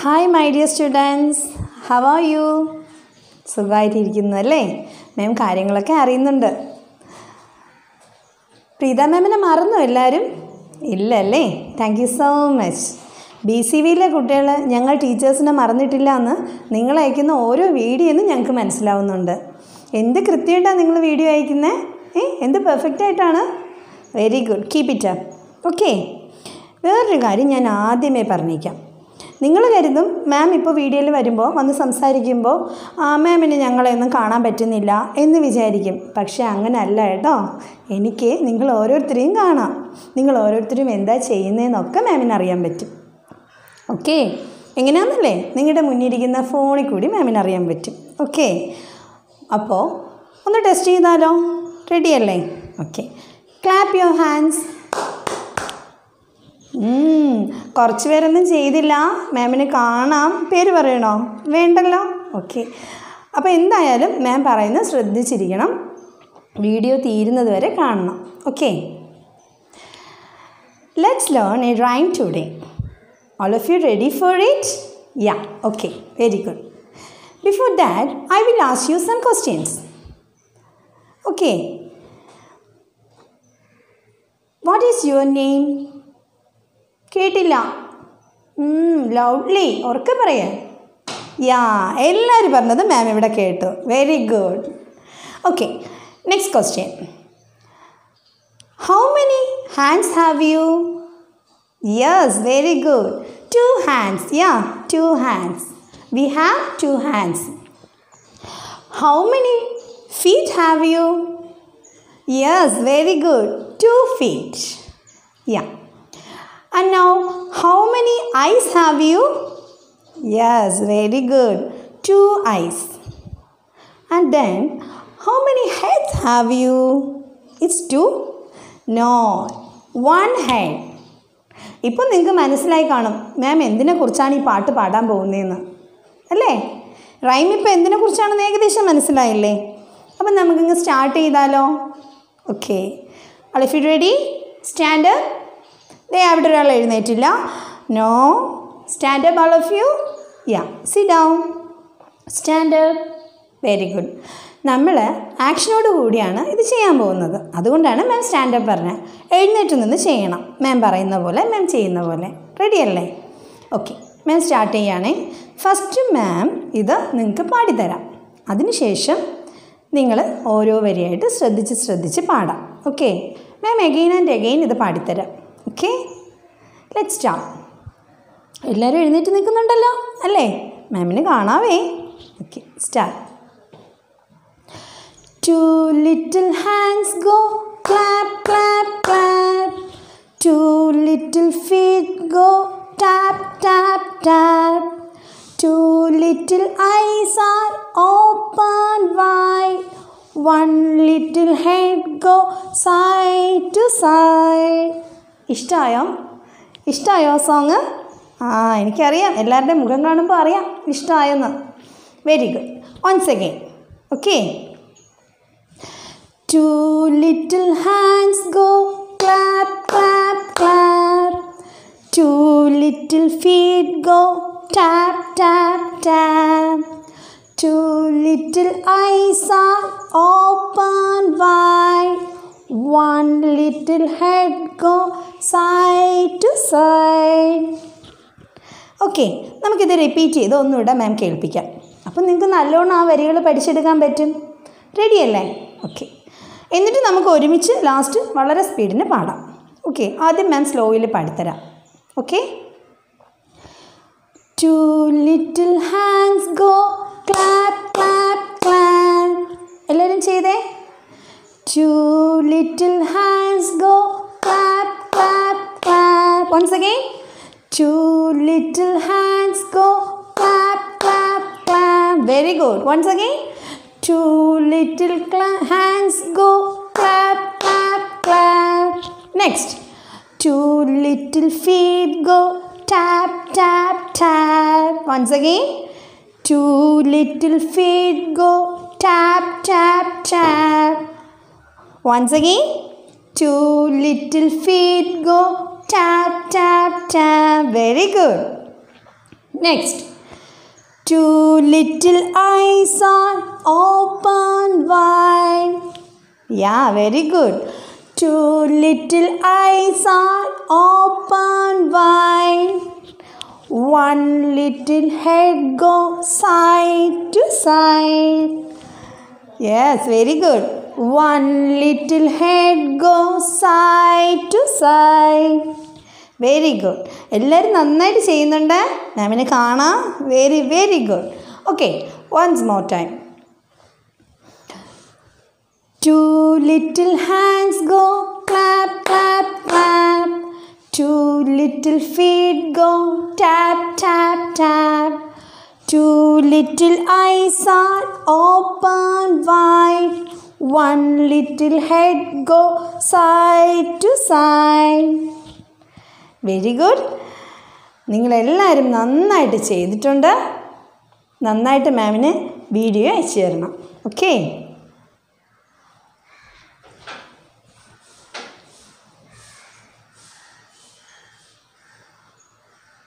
Hi my dear students how are you സുഖമായിട്ടിരിക്കുന്നു അല്ലേ മാം കാര്യങ്ങളൊക്കെ അറിയുന്നുണ്ട് പ്രീത മാമിനെ മറന്നു എല്ലാവരും ഇല്ല അല്ലേ thank you so much B C വിയിലെ കുട്ടികൾ ഞങ്ങൾ ടീച്ചേഴ്സിനെ മറന്നിട്ടില്ല എന്ന് നിങ്ങൾ അയക്കുന്ന ഓരോ വീഡിയോന്നും ഞങ്ങൾക്ക് മനസ്സിലാവുന്നുണ്ട് എന്ത് കൃത്യമായിട്ടാണ് നിങ്ങൾ വീഡിയോ അയക്കുന്നത് ഏ എന്ത് പെർഫെക്റ്റ് ആയിട്ടാണ് very good keep it up okay വേറൊരു കാര്യം ഞാൻ ആദ്യമേ പറഞ്ഞേക്കാം നിങ്ങൾ കരുതും മാം ഇപ്പോൾ വീഡിയോയിൽ വരുമ്പോൾ വന്ന് സംസാരിക്കുമ്പോൾ ആ മാമിന് ഞങ്ങളെയൊന്നും കാണാൻ പറ്റുന്നില്ല എന്ന് വിചാരിക്കും പക്ഷേ അങ്ങനെ അല്ല കേട്ടോ എനിക്ക് നിങ്ങൾ ഓരോരുത്തരെയും കാണാം നിങ്ങൾ ഓരോരുത്തരും എന്താ ചെയ്യുന്നതെന്നൊക്കെ മാമിന് അറിയാൻ പറ്റും ഓക്കെ എങ്ങനെയാണെന്നല്ലേ നിങ്ങളുടെ മുന്നിലിരിക്കുന്ന ഫോണിൽ കൂടി മാമിന് അറിയാൻ പറ്റും ഓക്കെ അപ്പോൾ ഒന്ന് ടെസ്റ്റ് ചെയ്താലോ റെഡിയല്ലേ ഓക്കെ ക്ലാപ്പ് യുവർ ഹാൻഡ്സ് കുറച്ച് പേരൊന്നും ചെയ്തില്ല മാമിന് കാണാം പേര് പറയണോ വേണ്ടല്ലോ ഓക്കെ അപ്പോൾ എന്തായാലും മാം പറയുന്നത് ശ്രദ്ധിച്ചിരിക്കണം വീഡിയോ തീരുന്നത് വരെ കാണണം okay let's learn a rhyme today all of you ready for it yeah okay very good before that I will ask you some questions okay what is your name കേട്ടില്ല loudly ഉറക്കെ പറയാ യാ എല്ലാവരും പറഞ്ഞത് ma'am ഇവിടെ കേട്ടു very good okay next question how many hands have you yes very good two hands yeah two hands we have two hands how many feet have you yes very good two feet yeah And now, how many eyes have you? Yes, very good. Two eyes. And then, how many heads have you? It's two? No, one head. ഇപ്പോൾ നിങ്ങൾക്ക് മനസ്സിലായി കാണും മാം എന്തിനെ കുറിച്ചാണ് ഈ പാട്ട് പാടാൻ പോകുന്നതെന്ന് അല്ലേ റൈം ഇപ്പോൾ എന്തിനെ കുറിച്ചാണെന്ന് ഏകദേശം മനസ്സിലായില്ലേ അപ്പം നമുക്കിങ്ങ് സ്റ്റാർട്ട് ചെയ്താലോ ഓക്കെ അളിഫ് റെഡി സ്റ്റാൻഡ് ദേ അവിടെ ഒരാൾ എഴുന്നേറ്റില്ല no stand up all of you yeah sit down stand very good നമ്മൾ ആക്ഷനോട് കൂടിയാണ് ഇത് ചെയ്യാൻ പോകുന്നത് അതുകൊണ്ടാണ് മാം സ്റ്റാൻഡപ്പ് പറഞ്ഞത് എഴുന്നേറ്റ് നിന്ന് ചെയ്യണം മാം പറയുന്ന പോലെ മാം ചെയ്യുന്ന പോലെ റെഡി അല്ലേ ഓക്കെ മാം സ്റ്റാർട്ട് ചെയ്യുകയാണേ ഫസ്റ്റ് മാം ഇത് നിങ്ങൾക്ക് പാടിത്തരാം അതിനുശേഷം നിങ്ങൾ ഓരോ വരിയായിട്ട് ശ്രദ്ധിച്ച് ശ്രദ്ധിച്ച് പാടാം okay ma'am again and again ഇത് പാടിത്തരാം ഓക്കെ ലെറ്റ് സ്റ്റാർട്ട് എല്ലാവരും എഴുന്നേറ്റ് നിൽക്കുന്നുണ്ടല്ലോ അല്ലേ മാമിന് കാണാവേ okay start two little hands go clap clap clap two little feet go tap tap tap two little eyes are open wide one little head go side to side ഇഷ്ടമായോ ഇഷ്ടമായോ song ആ എനിക്കറിയാം എല്ലാവരുടെയും മുഖം കാണുമ്പോൾ അറിയാം ഇഷ്ടമായെന്ന് very good once again okay two little hands go clap clap clap two little feet go tap tap tap two little eyes are open wide one little head go side to side okay നമുക്കിത് repeat ചെയ്ത് ഒന്നുകൂടെ മാം കേൾപ്പിക്കാം അപ്പം നിങ്ങൾക്ക് നല്ലോണം ആ വരികൾ പഠിച്ചെടുക്കാൻ പറ്റും റെഡിയല്ലേ ഓക്കെ എന്നിട്ട് നമുക്ക് ഒരുമിച്ച് ലാസ്റ്റ് വളരെ സ്പീഡിന് പാടാം ഓക്കെ ആദ്യം മാം സ്ലോയിൽ പാടിത്തരാം okay two little hands go clap clap clap എല്ലാവരും ചെയ്തേ Two little hands go clap, clap, clap. Once again. Two little hands go clap, clap, clap. Very good. Once again. Two little cla- hands go clap, clap, clap. Next. Two little feet go tap, tap, tap. Once again. Two little feet go tap, tap, tap. Once again, two little feet go tap, tap, tap. Very good. Next Two little eyes are open wide. Yeah, very good. Two little eyes are open wide. One little head goes side to side. Yes, very good. One little head goes side to side. Very good എല്ലാവരും നന്നായിട്ട് ചെയ്യുന്നുണ്ട് മാമിനെ കാണാം very very good okay once more time two little hands go clap clap clap two little feet go tap tap tap two little eyes are open wide one little head go side to side very good നിങ്ങളെല്ലാവരും നന്നായിട്ട് ചെയ്തിട്ടുണ്ട് നന്നായിട്ട് മാമിന് video അയച്ചു തരണം okay